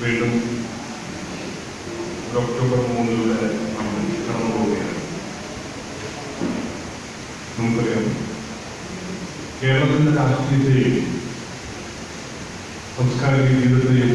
വീണ്ടും ഒരു ഒക്ടോബർ മൂന്നിലൂടെ നമ്മൾ കടന്നു പോവുകയാണ് നമുക്കറിയാം കേരളത്തിൻ്റെ രാഷ്ട്രീയത്തെയും സാംസ്കാരിക ജീവിതത്തെയും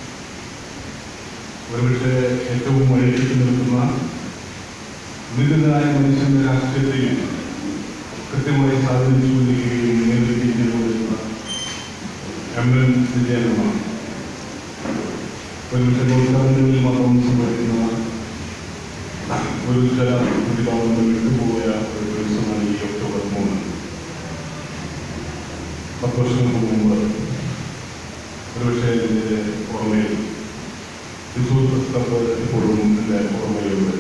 ഒരുപക്ഷെ ഏറ്റവും വഴിയിട്ട് നിൽക്കുന്ന നിരുതനായ മനുഷ്യന്റെ രാഷ്ട്രീയത്തെയും കൃത്യമായി സ്വാധീനിച്ചു കൊണ്ടിരിക്കുകയും നിയന്ത്രിക്കുകയും ചെയ്തുകൊണ്ടിരുന്ന എം എൻ വിജയനുമാണ് ഒരുപക്ഷെ ഗോൾക്കാരനുകളിൽ മാത്രം സംഭവിക്കുന്ന ഒരു ചില വിഭാഗങ്ങൾ വിട്ടുപോയ ഒരു ദിവസമാണ് ഈ ഒക്ടോബർ മൂന്ന് പത്ത് വർഷങ്ങൾക്ക് മുമ്പ് ഒരുപക്ഷെ എൻ്റെ ഓർമ്മയിൽ തൃശ്ശൂർ പ്രസ് ക്ലബ്ബ് ഇപ്പോഴും എൻ്റെ ഓർമ്മയിലുണ്ട്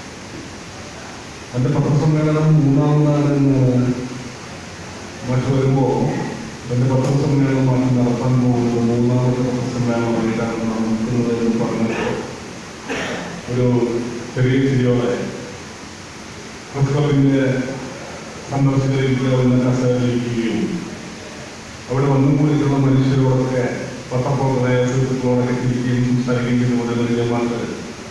എൻ്റെ പത്രസമ്മേളനം മൂന്നാമതാണ് എന്ന് മാഷ് വരുമ്പോൾ എൻ്റെ പത്രസമ്മേളനം മാഷ് നടത്താൻ പോകുന്നത് മൂന്നാമത്തെ പത്രസമ്മേളനമായിട്ടാണ് നടക്കുന്നത് എന്ന് പറഞ്ഞപ്പോൾ ഒരു ചെറിയ ചിരിയോടെ പ്രസ് ക്ലബിൻ്റെ സന്ദർശകരിക്കുക എന്ന കസേരയിലിരിക്കുകയും അവിടെ വന്നു കൂടിയിട്ടുള്ള മനുഷ്യരോടൊക്കെ പത്രപ്രവർത്തകരായ സുഹൃത്തുക്കളോടൊക്കെ ചിരിക്കുകയും സംസാരിക്കുകയും ചെയ്തുകൊണ്ട് വലിയമാർക്ക്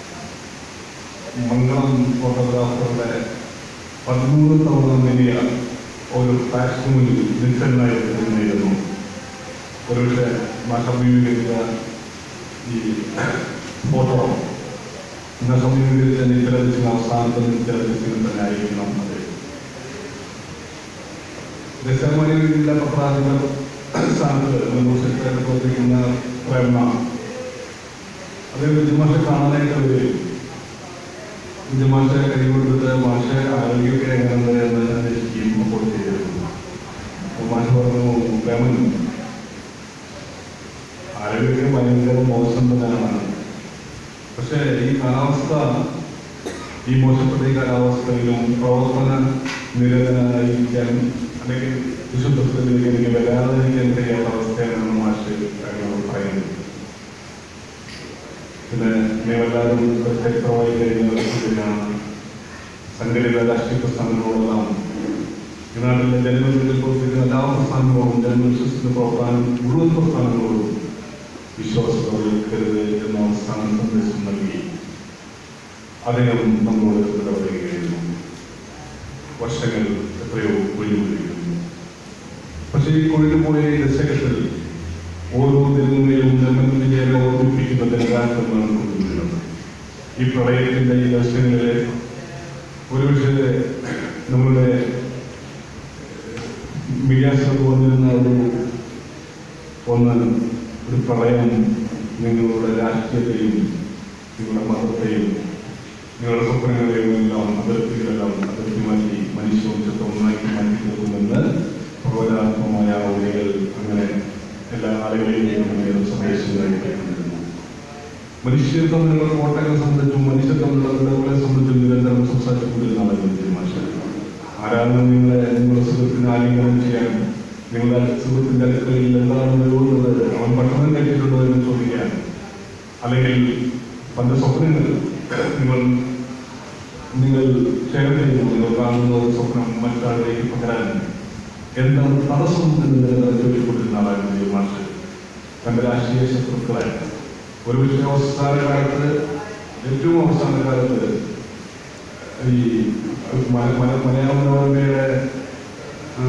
മംഗളം ഫോട്ടോഗ്രാഫറുടെ പതിമൂന്ന് തവണ നേടിയ ഒരു ഫ്ലാഷ് മുന്നിൽ നിൽക്കനായിരുന്നു ഒരുപക്ഷെ മാഷ അഭിമുഖീകരിച്ച ഈ ഫോട്ടോ ഇന്ന് സമീപിച്ച നിത്യലഭിച്ച അവസാനത്തെ നിത്യലഭിക്കുന്ന തന്നെ ആയിരിക്കണം അത് ദശമണി ജില്ലാ പത്രാധിപർ സ്ഥാനത്ത് ന്യൂസിൽ പ്രവർത്തിക്കുന്ന പ്രേരണ അത് വിജയമാഷ കാണാനായിട്ട് വരും വിജയമാഷ കൈകൊടുത്തിട്ട് മാഷ ആരോഗ്യമൊക്കെ എങ്ങനെയുണ്ട് എന്ന് അന്വേഷിക്കുകയും അപ്പോൾ ചെയ്തിരുന്നു അപ്പോൾ മാഷ പറഞ്ഞു പ്രേമൻ ആരോഗ്യമൊക്കെ ഭയങ്കര മോശം തന്നെയാണ് പക്ഷേ ഈ കാലാവസ്ഥ ഈ മോശപ്പെട്ട ഈ കാലാവസ്ഥയിലും പ്രവർത്തന നിരതനായിരിക്കാൻ അല്ലെങ്കിൽ വിശുദ്ധത്തിലേക്ക് എനിക്ക് വരാതിരിക്കാൻ കഴിയാത്ത അവസ്ഥയാണ് മാഷ് കാര്യങ്ങൾ പറയുന്നത് പിന്നെ നിങ്ങളെല്ലാവരും ചരിത്രമായി കഴിഞ്ഞാണ് സംഘടിത രാഷ്ട്രീയ പ്രസ്ഥാനങ്ങളോടെല്ലാം ഈ നാട്ടിലെ ജനങ്ങളിൽ പ്രവർത്തിക്കുന്ന എല്ലാ പ്രസ്ഥാനങ്ങളോടും ജനവിശ്വസിക്കുന്ന പ്രവർത്തനം മുഴുവൻ പ്രസ്ഥാനങ്ങളോടും വിശ്വാസത്തോടെ കരുത് എന്ന അവസാന സന്ദേശം നൽകി അദ്ദേഹം നമ്മളോട് പറയുകയായിരുന്നു വർഷങ്ങൾ എത്രയോ ഒഴിവുകഴിക്കുന്നു പക്ഷേ ഈ കൊഴിഞ്ഞു പോയ ഈ ദശകത്തിൽ ഓരോ ദിനങ്ങളിലും ജന്മനിലയെ ഓർമ്മിപ്പിക്കുന്ന ദിനരാത്രങ്ങളാണ് കൊണ്ടുവരുന്നത് ഈ പ്രളയത്തിന്റെ ഈ ദശകളിലെ ഒരുപക്ഷെ നമ്മുടെ മീഡിയാസിലൊക്കെ വന്നിരുന്ന ഒരു ഒന്ന് ഒരു പ്രളയം നിങ്ങളുടെ രാഷ്ട്രീയത്തെയും നിങ്ങളുടെ മതത്തെയും നിങ്ങളുടെ സ്വപ്നങ്ങളെയും എല്ലാം അതിർത്തികളെല്ലാം അതിർത്തി മാറ്റി മനുഷ്യവംശത്തെ ഒന്നാക്കി മാറ്റി തീർക്കുമെന്ന് പ്രബോധാത്മകമായ ഊഴികൾ അങ്ങനെ എല്ലാ ആളുകളെയും അങ്ങനെ സന്ദേശങ്ങളായി കേൾക്കുന്നിരുന്നു മനുഷ്യർ തമ്മിലുള്ള കോട്ടകളെ സംബന്ധിച്ചും മനുഷ്യർ തമ്മിലുള്ള വിടവുകളെ സംബന്ധിച്ചും നിരന്തരം സംസാരിച്ചുകൊണ്ടിരുന്ന ആളുകൾ മാഷ ആരാണ് നിങ്ങളെ നിങ്ങളുടെ സുഹൃത്തിന് ആലിംഗനം ചെയ്യാൻ നിങ്ങളുടെ സുഹൃത്തിന്റെ അടുക്കളയിൽ എന്താണ് വരുന്നത് അവൻ ഭക്ഷണം കഴിച്ചിട്ടുണ്ടോ എന്ന് ചോദിക്കാൻ അല്ലെങ്കിൽ പണ്ട് സ്വപ്നങ്ങൾ നിങ്ങൾ നിങ്ങൾ ഷെയർ ചെയ്യുന്നു നിങ്ങൾ കാണുന്ന ഒരു സ്വപ്നം മറ്റൊരാളിലേക്ക് പകരാൻ എന്താണ് തടസ്സം എന്ന് നിരന്തരം ചോദിച്ചുകൊണ്ടിരുന്ന ആളായിരുന്നു മാഷ് തന്റെ രാഷ്ട്രീയ ശത്രുക്കളെ ഒരു പക്ഷേ അവസാന കാലത്ത് ഏറ്റവും അവസാന കാലത്ത് ഈ മല മല മലയാള മനോരമയുടെ ആ,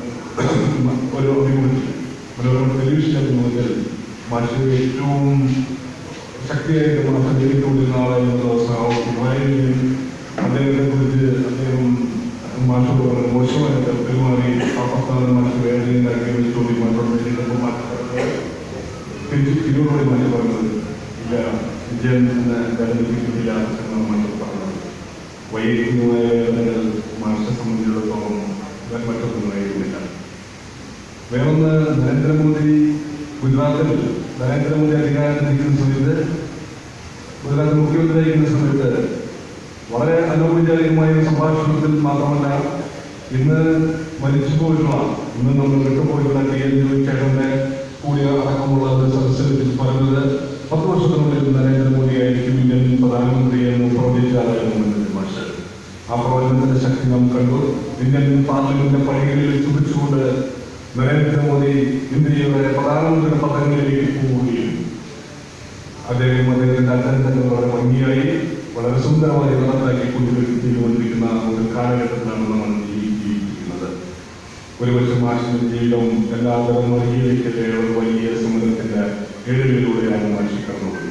ഒരു അഭിമുഖത്തിൽ മനോരമ ടെലിവിഷൻ അഭിമുഖത്തിൽ മാഷ് ഏറ്റവും ശക്തിയായിട്ട് നമ്മൾ സഞ്ചരിച്ചുകൊണ്ടിരുന്ന ആളായിരുന്നു വായനയും അദ്ദേഹത്തെ കുറിച്ച് അദ്ദേഹം മാഷോട് പറഞ്ഞു മോശമായിട്ട് പെരുമാറി ആ പ്രസ്ഥാനം മാഷ് വേദനയുണ്ടാക്കി വെച്ചുകൊണ്ട് മാഷോട് വേണ്ടിയിട്ട് മാറ്റി തിരിച്ച് തിരുവോട് മാറ്റി പറഞ്ഞത് ഇല്ല വിജയൻ എന്ന വേദനിപ്പിക്കുന്നില്ല എന്നാണ് മാഷ് പറഞ്ഞത് വൈകുന്നതായ വേദനകൾ മാഷെ സംബന്ധിച്ചിടത്തോളം മറ്റൊന്നും ആയിരുന്നില്ല വേറൊന്ന് നരേന്ദ്രമോദി ഗുജറാത്തിൽ നരേന്ദ്രമോദി അധികാരത്തിലിരിക്കുന്ന സമയത്ത് ഗുജറാത്ത് മുഖ്യമന്ത്രിയായിരിക്കുന്ന സമയത്ത് വളരെ അനൗപചാരികമായ ഒരു സംഭാഷണത്തിൽ മാത്രമല്ല ഇന്ന് മരിച്ചു പോയിട്ടുള്ള ഇന്ന് നമ്മൾ വിട്ടുപോയിട്ടുള്ള ടി എൻ ജോയിച്ചേട്ടന്റെ കൂടിയ അടക്കമുള്ള ഒരു സദസ്സിൽ പറഞ്ഞത് പത്ത് വർഷത്തിനുള്ളിൽ നരേന്ദ്രമോദി ആയിരിക്കും ഇന്ത്യൻ പ്രധാനമന്ത്രി എന്ന് പ്രവചിച്ച ആളായിരുന്നു മാഷ് ആ പ്രവചനത്തിന്റെ ശക്തി നാം കണ്ടു ഇന്ത്യൻ പാർലമെന്റിന്റെ പണികളിൽ ചുപിച്ചുകൊണ്ട് നരേന്ദ്രമോദി ഇന്ത്യയുടെ പ്രധാനമന്ത്രിയുടെ പദങ്ങളിലേക്ക് പോവുകയും അദ്ദേഹം അദ്ദേഹത്തിന്റെ അച്ഛൻ തന്നെ വളരെ ഭംഗിയായി വളരെ സുന്ദരമായി നടത്താക്കി കൊണ്ടുവരുത്തിക്കൊണ്ടിരിക്കുന്ന ഒരു കാലഘട്ടത്തിലാണ് നമ്മൾ ജീവി- ജീവിക്കുന്നത് ഒരുപക്ഷെ മാഷിന്റെ ജീവിതം എല്ലാതരം വഴിയിലേക്കല്ലേ ഒരു വലിയ സമരത്തിന്റെ ഏഴുകളിലൂടെയാണ് മാഷി കടന്നുപോയത്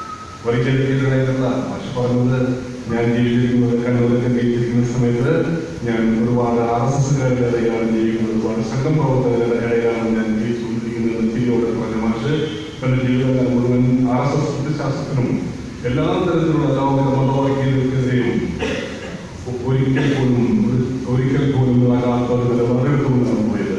ഒരിക്കലും മാഷി പറഞ്ഞത് ഞാൻ ജീവിച്ചിരിക്കുന്നത് കണ്ണൂരൊക്കെ ജീവിച്ചിരിക്കുന്ന സമയത്ത് ഞാൻ ഒരുപാട് ആർ എസ് എസ്സുകാരുടെ ഇടയിലാണ് ജീവിക്കുന്നത് ഒരുപാട് സംഘം പ്രവർത്തകരുടെ ഇടയിലാണ് ഞാൻ ജീവിച്ചുകൊണ്ടിരിക്കുന്നത് ചിരിയോടെ പറഞ്ഞ മാഷ് തന്റെ ജീവിതകാലം മുഴുവൻ ആർ എസ് എസ് ശാസ്ത്രത്തിനും എല്ലാ തരത്തിലുള്ള എല്ലാവിധ മതവാക്യങ്ങൾക്കെതിരെയും ഒരിക്കൽ പോലും ഒരു- ഒരിക്കൽ പോലും ആകാത്ത ഒരു നിലപാടെടുത്തുകൊണ്ടാണ് പോയത്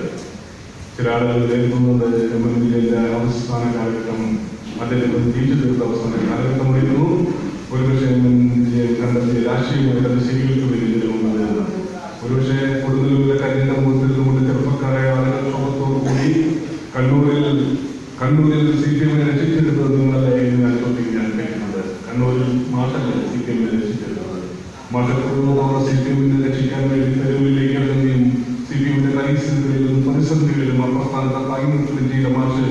ചില ആളുകൾ കരുതുന്നത് എംഎൽഎന്റെ അവസാന കാലഘട്ടം അദ്ദേഹം തിരിച്ചു തീർത്ത അവസാന കാലഘട്ടമായിരുന്നു ഒരുപക്ഷെ എം എൻ വിജയൻ കണ്ടെത്തിയ രാഷ്ട്രീയമായി തന്റെ ശരികൾക്ക് വേണ്ടി നിലകൊണ്ടത് ഒരുപക്ഷെ കൊടുങ്ങല്ലൂരിലെ കരിന്റെ മുഖത്തിൽ നിന്നുകൊണ്ട് ചെറുപ്പക്കാരായ ആളുകൾ ശ്രമത്തോടു കൂടി കണ്ണൂരിൽ കണ്ണൂരിൽ സി പി എമ്മിനെ രക്ഷിച്ചെടുത്തത് നിങ്ങളല്ല എന്ന് ഞാൻ ചോദിക്കാൻ ഞാൻ കേൾക്കുന്നത് കണ്ണൂരിൽ മാഷല്ല സി പി എമ്മിനെ രക്ഷിച്ചെടുത്തത് മാഷക്കുടുംബത്തോടെ സി പി എമ്മിനെ രക്ഷിക്കാൻ വേണ്ടി തെരുവിലേക്ക് ഇറങ്ങുകയും സി പി എമ്മിന്റെ പരിസ്ഥിതികളിലും പ്രതിസന്ധികളിലും ആ പ്രസ്ഥാനത്തെ താങ്ങി നിർത്തുകയും ചെയ്ത മാഷ്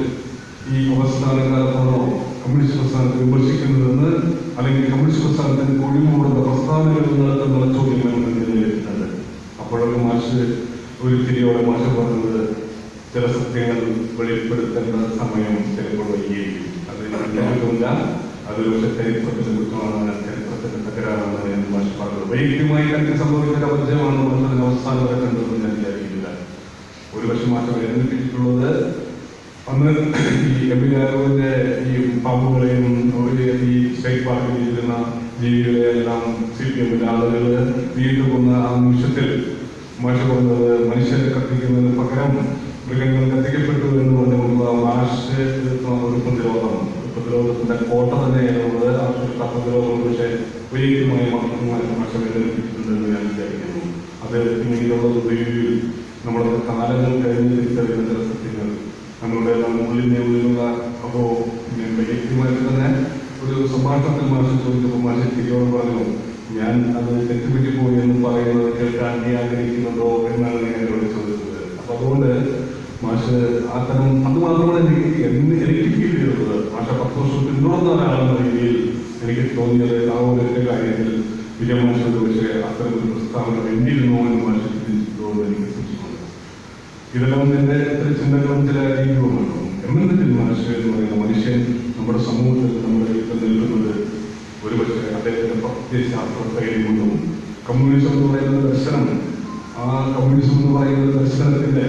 ഈ അവസ്ഥാന കാലത്താണോ കമ്മ്യൂണിസ്റ്റ് പ്രസ്ഥാനത്തെ വിമർശിക്കുന്നതെന്ന് അല്ലെങ്കിൽ കമ്മ്യൂണിസ്റ്റ് പ്രസ്ഥാനത്തിന് ഒഴിവുകൊടുത്ത പ്രസ്ഥാനങ്ങളിൽ നടത്തുന്ന ചോദ്യമാണ് നിലനിൽക്കുന്നത് അപ്പോഴൊക്കെ മാഷ് ഒരു തിരിയോടെ മാഷ് പറഞ്ഞത് ചില സത്യങ്ങൾ വെളിപ്പെടുത്തേണ്ട സമയം ചിലപ്പോൾ വൈകിയിരിക്കും അത് ഞാനില്ല അത് പക്ഷെ ചരിത്രത്തിന്റെ കുറ്റമാണ് ചരിത്രത്തിന്റെ തകരാറാണ് എന്ന് മാഷ് പറഞ്ഞത് വൈദ്യമായി തനിക്ക് സംഭവിച്ച അപജയമാണ് മനുഷ്യന് അവസാനം വരെ കണ്ടതെന്ന് ഞാൻ വിചാരിക്കുന്നില്ല ഒരു പക്ഷെ മാറ്റം വേദനിപ്പിച്ചിട്ടുള്ളത് അന്ന് ഈ എം പി നായരുടെ ഈ പാമ്പുകളെയും ഒരു ഈ സ്റ്റേറ്റ് പാർക്കിൽ ഇരുന്ന ജീവികളെ എല്ലാം സി പി എമ്മിന്റെ ആളുകൾ വീണ്ടും കൊന്ന ആ നിമിഷത്തിൽ മാഷ പറഞ്ഞത് മനുഷ്യരെ കത്തിക്കുന്നതിന് പകരം മൃഗങ്ങൾ കത്തിക്കപ്പെട്ടു എന്ന് പറഞ്ഞുകൊണ്ടുള്ള മാഷ് ഒരു പ്രതിരോധം ഒരു പ്രതിരോധത്തിന്റെ കോട്ട തന്നെയാണുള്ളത് ആ ആ പ്രതിരോധം പക്ഷേ ഒരിക്കലുമായി മാഷ വേദനിപ്പിച്ചിട്ടുണ്ടെന്ന് ഞാൻ വിചാരിക്കുന്നു അത് ഇങ്ങനെയുള്ള റിവ്യൂവിൽ നമ്മുടെ കാലങ്ങൾ കഴിഞ്ഞ് തിരിച്ചറിയുന്ന ചില സത്യങ്ങൾ നമ്മുടെ ഉള്ളിന്റെ ഉള്ളിലുള്ള അപ്പോ ഞാൻ വ്യക്തിമായിട്ട് തന്നെ ഒരു സംഭാഷണത്തിൽ മാഷ് ചോദിച്ചപ്പോൾ മാഷ് തിരിയോട് പറഞ്ഞു ഞാൻ അത് തെറ്റുപറ്റി പോയി എന്ന് പറയുന്നത് കേൾക്കാൻ നീ ആഗ്രഹിക്കുന്നുണ്ടോ എന്നാണ് ഞാൻ എന്നോട് ചോദിച്ചത് അപ്പൊ അതുകൊണ്ട് മാഷ് അത്തരം അത് മാത്രമാണ് എനിക്ക് എന്ന് എനിക്ക് ഫീൽ ചെയ്തത് മാഷ പത്ത് വർഷം പിന്തുടർന്ന ഒരാളെന്ന രീതിയിൽ എനിക്ക് തോന്നിയത് ആ ഒരു കാര്യത്തിൽ വിജയമാഷോട് പക്ഷേ അത്തരം ഒരു പ്രസ്താവന വേണ്ടിയിരുന്നോ എന്ന് മാഷ് ചിന്തിച്ചിട്ടുണ്ടോ എന്ന് എനിക്ക് സംശയമുണ്ട് ഇതെല്ലാം എന്റെ ചില ചിന്തകളും ചില രീതികളുമാണ് എമ്മന്റെ മനുഷ്യൻ എന്ന് പറയുന്ന മനുഷ്യൻ നമ്മുടെ സമൂഹത്തിൽ നമ്മുടെ ജീവിതത്തിൽ നിൽക്കുന്നത് ഒരുപക്ഷെ അദ്ദേഹത്തിന്റെ പ്രത്യയശാസ്ത്ര ശൈലി കൊണ്ടും കമ്മ്യൂണിസം എന്ന് പറയുന്ന ദർശനം ആ കമ്മ്യൂണിസം എന്ന് പറയുന്ന ദർശനത്തിന്റെ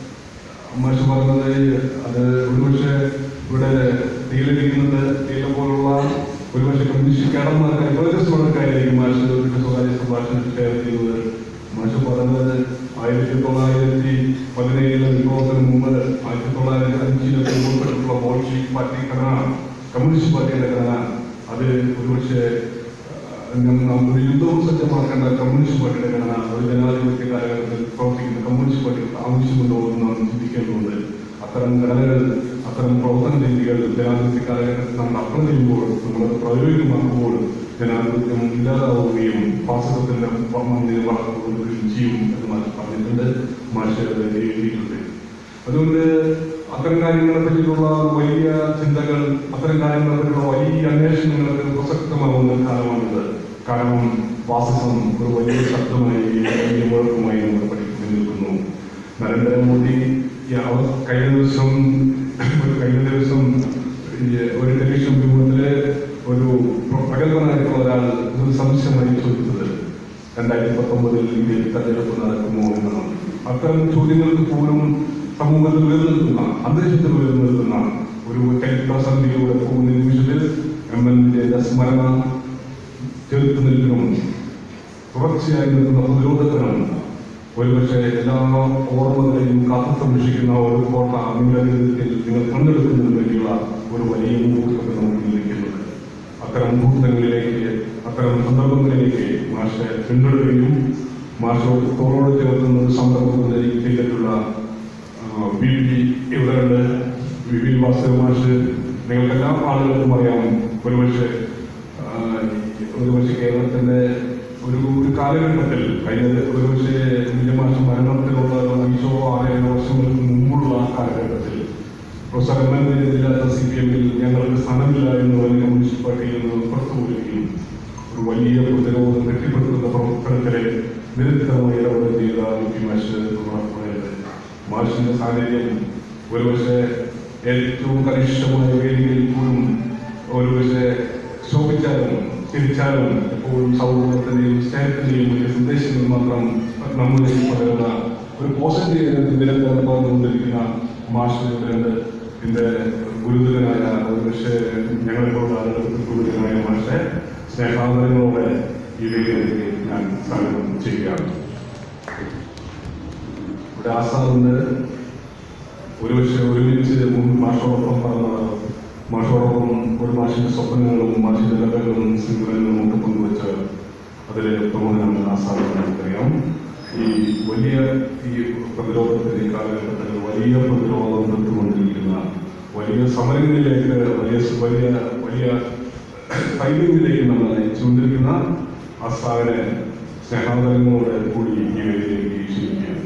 മാഷ് പറഞ്ഞത് അത് ഒരുപക്ഷെ ഇവിടെ തീയിലിരിക്കുന്നത് തീയില പോലുള്ള ഒരുപക്ഷെ കമ്മ്യൂണിസ്റ്റ് കേടന്മാർക്കായി പ്രദേശമാർക്കായിരിക്കും മാഷ് ഒരു സ്വകാര്യ സംഭാഷണം ഷെയർ ചെയ്തത് മാഷ് പറഞ്ഞത് ആയിരത്തി തൊള്ളായിരത്തി പതിനേഴിലെ വിപ്ലവത്തിന് മുമ്പ് ആയിരത്തി തൊള്ളായിരത്തി അഞ്ചിലൊക്കെ ഉൾപ്പെട്ടിട്ടുള്ള ബോൾഷിക് പാർട്ടി ഘടന കമ്മ്യൂണിസ്റ്റ് പാർട്ടിയുടെ ഘടന അത് ഒരുപക്ഷെ ആ, നാം ഒരു യുദ്ധവും സജ്ജമാക്കേണ്ട കമ്മ്യൂണിസ്റ്റ് പാർട്ടിയുടെ ഘടന ഒരു ജനാധിപത്യ കാലഘട്ടത്തിൽ പ്രവർത്തിക്കുന്ന കമ്മ്യൂണിസ്റ്റ് പാർട്ടികൾക്ക് ആവശ്യമുണ്ടോ എന്ന് നാം ചിന്തിക്കേണ്ടതുണ്ട് അത്തരം ഘടനകൾ അത്തരം പ്രവർത്തന രീതികൾ ജനാധിപത്യ കാലഘട്ടത്തിൽ നമ്മൾ അപ്ലൈ ചെയ്യുമ്പോൾ നമ്മളത് പ്രായോഗികമാക്കുമ്പോൾ ജനാധിപത്യം ഇല്ലാതാവുകയും ഫാസിസത്തിന്റെ മണ്ണിനെ വളർത്തുകയും ചെയ്യും എന്ന് മാഷ് പറഞ്ഞിട്ടുണ്ട് മാഷ് അത് എഴുതിയിട്ടുണ്ട് അതുകൊണ്ട് അത്തരം കാര്യങ്ങളെ പറ്റിയുള്ള വലിയ ചിന്തകൾ അത്തരം കാര്യങ്ങളെ പറ്റിയുള്ള വലിയ അന്വേഷണങ്ങൾക്ക് പ്രസക്തമാകുന്ന കാലമാണിത് കാരണം ഫാസിസം ഒരു വലിയ ശബ്ദമായി വലിയ മുഴക്കമായി നമ്മൾ പഠിക്കുന്നു നിൽക്കുന്നു നരേന്ദ്രമോദി ഈ അവ- കഴിഞ്ഞ ദിവസം കഴിഞ്ഞ ദിവസം ഈ ഒരു ടെലിവിഷൻ വിഭവത്തില് ഒരു പ്രഗത്ഭനായിട്ടുള്ള ഒരാൾ ഒരു സംശയമായി ചോദിച്ചത് രണ്ടായിരത്തി പത്തൊമ്പതിൽ ഇന്ത്യയിൽ തെരഞ്ഞെടുപ്പ് നടക്കുമോ എന്നാണ് അത്തരം ചോദ്യങ്ങൾക്ക് പോലും സമൂഹത്തിൽ ഉയർന്നിരിക്കുന്ന അന്തരീക്ഷത്തിൽ ഉയർന്നിരിക്കുന്ന ഒരു ചരിത്രസന്ധിയിലൂടെ പോകുന്ന നിമിഷത്തിൽ എം എൻ വിജയന്റെ സ്മരണ ചെറുത്തു നിൽക്കണം തുടർച്ചയായി നിൽക്കുന്ന പ്രതിരോധത്തിനാണ് ഒരുപക്ഷെ എല്ലാ ഓർമ്മകളെയും കാത്തു സംരക്ഷിക്കുന്ന ഒരു കോട്ട നിങ്ങളുടെ ജീവിതത്തിൽ നിങ്ങൾ പങ്കെടുക്കുന്നതിന് വേണ്ടിയുള്ള ഒരു വലിയ മുഹൂർത്തത്തെ നമുക്ക് നിൽക്കുന്നുണ്ട് അത്തരം മുഹൂർത്തങ്ങളിലേക്ക് അത്തരം സന്ദർഭങ്ങളിലേക്ക് മാഷെ പിന്തുടരുകയും മാഷോട് തോളോട് ചേർക്കുന്ന ഒരു സന്ദർഭത്തിൽ ചെയ്തിട്ടുള്ള ബി പി ഇവിടെയുണ്ട് ബി പി വാസുദേവ മാഷ് നിങ്ങൾക്കെല്ലാ ആളുകൾക്കും അറിയാം ഒരുപക്ഷെ ആ, ഒരുപക്ഷെ കേരളത്തിന്റെ ഒരു ഒരു കാലഘട്ടത്തിൽ കഴിഞ്ഞ ഒരുപക്ഷെ ഇന്ത്യ മാസം മരണത്തിലുള്ള ഒരു അഞ്ചോ ആറേഴോ വർഷങ്ങൾക്ക് മുമ്പുള്ള കാലഘട്ടത്തിൽ പ്രൊഫസർ എം എൻ ജില്ലാത്ത സി പി എമ്മിൽ ഞങ്ങൾക്ക് സ്ഥാനമില്ല എന്ന് പറഞ്ഞ് കമ്മ്യൂണിസ്റ്റ് പാർട്ടിയിൽ നിന്ന് പുറത്തു പോവുകയും ഒരു വലിയ പ്രതിരോധം കെട്ടിപ്പടുക്കുന്ന പ്രവർത്തനത്തിലെ നിരന്തരമായി ഇടപെടൽ ചെയ്ത പി മാഷ് പറയുന്നത് മാഷിന്റെ സാന്നിധ്യം ഒരുപക്ഷെ ഏറ്റവും കനിഷ്ഠമായ വേദികളിൽ പോലും ഒരുപക്ഷെ ശോഭിച്ചാലും തിരിച്ചാലും എപ്പോഴും സൗഹൃദത്തിന്റെയും സ്നേഹത്തിന്റെയും വലിയ സന്ദേശങ്ങൾ മാത്രം നമ്മളിൽ പകരുന്ന ഒരു പോസിറ്റീവ് നിരന്തരം പകർന്നുകൊണ്ടിരിക്കുന്ന മാഷിനുണ്ട് എന്റെ ഗുരുതരനായ ഒരുപക്ഷെ ഞങ്ങളെപ്പോലുള്ള ആളുകൾക്ക് ഗുരുതരനായ മാഷെ സ്നേഹാദരങ്ങളോടെ ഈ വേദിയിലേക്ക് ഞാൻ സ്വാഗതം ചെയ്യുകയാണ് ഇവിടെ ആസാദുണ്ട് ഒരുപക്ഷെ ഒരുമിച്ച് മുൻ മാഷോടൊപ്പം പറഞ്ഞ മാഷോടൊപ്പം ഒരു മാഷിന്റെ സ്വപ്നങ്ങളും മാഷിന്റെ ലഭ്യങ്ങളും സിംഗങ്ങളും ഒക്കെ പങ്കുവച്ച അതിലെ പ്രമുഖനാണ് ആസാദ് നമുക്കറിയാം ഈ വലിയ ഈ പ്രതിരോധത്തിന്റെ ഈ കാലഘട്ടത്തിൽ വലിയ പ്രതിരോധം നിർത്തുകൊണ്ടിരിക്കുന്ന വലിയ സമരങ്ങളിലേക്ക് വലിയ വലിയ വലിയ ഫൈറ്റിംഗിലേക്ക് നമ്മൾ നയിച്ചുകൊണ്ടിരിക്കുന്ന ആസാദിനെ സ്നേഹാദരങ്ങളോടെ കൂടി ഈ വേദിയിലേക്ക് ക്ഷണിക്കുകയാണ്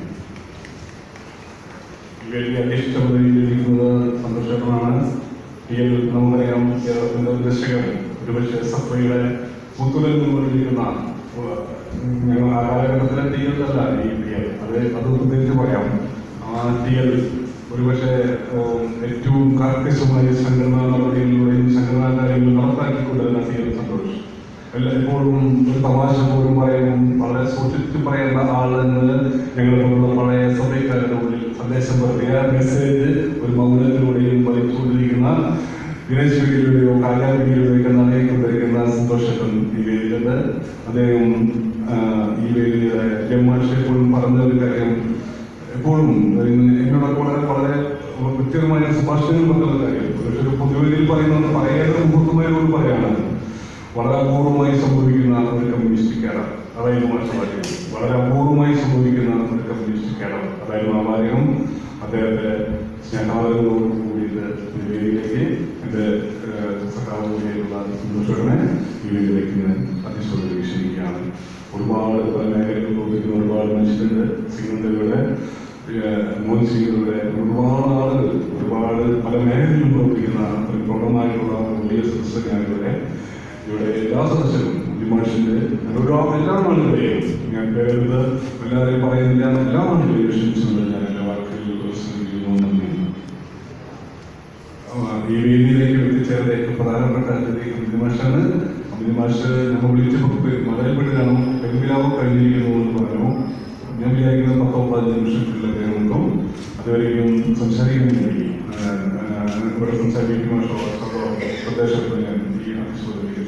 വലിയ അധ്യക്ഷതയിലിരിക്കുന്നത് സന്തോഷകരമാണ് ടി എൽ നമുക്കറിയാം കേരളത്തിന്റെ ഒരു ദശകം ഒരുപക്ഷെ സഭയുടെ പുത്തുലിൽ നിന്നുകൊണ്ടിരിക്കുന്ന ഞങ്ങൾ ആ കാലഘട്ടത്തിലെ ടി എൽ അല്ല ഈ ടി എൽ അത് അത് പ്രത്യേകിച്ച് പറയാം ആ ടി എൽ ഒരുപക്ഷെ ഏഹ്, ഏറ്റവും കാർക്കശമായ സംഘടനാ നടപടികളിലൂടെയും സംഘടനാ കാര്യങ്ങൾ നടപ്പാക്കിക്കൊണ്ടിരുന്ന ടി എൽ സന്തോഷ് എല്ലാ എപ്പോഴും ഒരു തമാശ പോലും പറയും വളരെ സൂക്ഷിച്ച് പറയേണ്ട ആളെന്ന് ഞങ്ങളെപ്പോലുള്ള പഴയ സഭയ്ക്കാരുടെ ഉള്ളിൽ സന്ദേശം പറയുക മെസ്സേജ് ഒരു മൗനത്തിലൂടെയും വലിച്ചുകൊണ്ടിരിക്കുന്ന ദിനേശ് വീഡിയോയുടെയോ കാലാവധിയിലൂടെയൊക്കെ നനയിക്കൊണ്ടിരിക്കുന്ന സന്തോഷത്തിൽ ഈ വേദിയിലുണ്ട് അദ്ദേഹം ആ, ഈ വേദിയുടെ ജമ്മാഷ് എപ്പോഴും പറഞ്ഞ ഒരു കാര്യം എപ്പോഴും എന്നോടൊക്കെ വളരെ വളരെ വ്യക്തിപരമായ സംഭാഷണങ്ങൾ പറഞ്ഞ കാര്യം പക്ഷെ ഒരു പൊതുവേദിയിൽ പറയുന്നത് പറയേണ്ട മുഹൂർത്തമായ ഒരു പറയാണ് വളരെ അപൂർവമായി സംഭവിക്കുന്ന ഒരു കമ്മ്യൂണിസ്റ്റ് കേരളം അതായത് മാഷമാരി വളരെ അപൂർവമായി സംഭവിക്കുന്ന ഒരു കമ്മ്യൂണിസ്റ്റ് കേരളം അതായത് ആവാര്യം അദ്ദേഹത്തെ സ്നേഹാദരങ്ങളോട് കൂടിയിട്ട് ഈ വേദിയിലേക്ക് എൻ്റെ സഹാബിയിലുള്ള സന്തോഷകനെ ഈ വേദിയിലേക്ക് ഞാൻ അതിശോധന ക്ഷണിക്കുകയാണ് ഒരുപാട് പല മേഖലകളിൽ പ്രവർത്തിക്കുന്ന ഒരുപാട് മനുഷ്യരുണ്ട് സിംഗങ്ങളുടെ മോൻ സിംഗറുടെ ഒരുപാട് ആളുകൾ ഒരുപാട് പല മേഖലകളിലും പ്രവർത്തിക്കുന്ന ഒരു പ്രൗഢമായിട്ടുള്ള ഒരു വലിയ സദസ്സ് ഞാനിവിടെ ഇവിടെ എല്ലാ സദസ്യരും ഡിമാഷിന്റെ ഒരുപാട് എല്ലാ ആളുകളെയും ഞാൻ പേരെടുത്ത് എല്ലാവരെയും പറയുന്നില്ല എല്ലാ ആളുകളെയും ക്ഷണിച്ചുകൊണ്ട് ഞാൻ എൻ്റെ വാക്കുകളിൽ പ്രസംഗിക്കുന്നു നന്ദി ആ, ഈ വേദിയിലേക്ക് എത്തിച്ചേർന്ന ഏറ്റവും പ്രധാനപ്പെട്ട അതിഥി അമിതിമാഷാണ് അമിതിമാഷ് നമ്മൾ വിളിച്ചപ്പോൾ മലയപ്പെട്ട് കാണും പെരുമ്പിലാവ് കഴിഞ്ഞിരിക്കുന്നു എന്ന് പറഞ്ഞു ഞാൻ വിചാരിക്കുന്നത് പത്തോ പതിനഞ്ച് നിമിഷത്തിലുള്ള പേരുണ്ടോ അതുവരെയും സംസാരിക്കാൻ വേണ്ടി ആ, ആ, ഇവിടെ സംസാരിക്കുമ്പോൾ നിർദ്ദേശത്തിന് ഞാൻ ഈ അതിശോധനയ്ക്ക്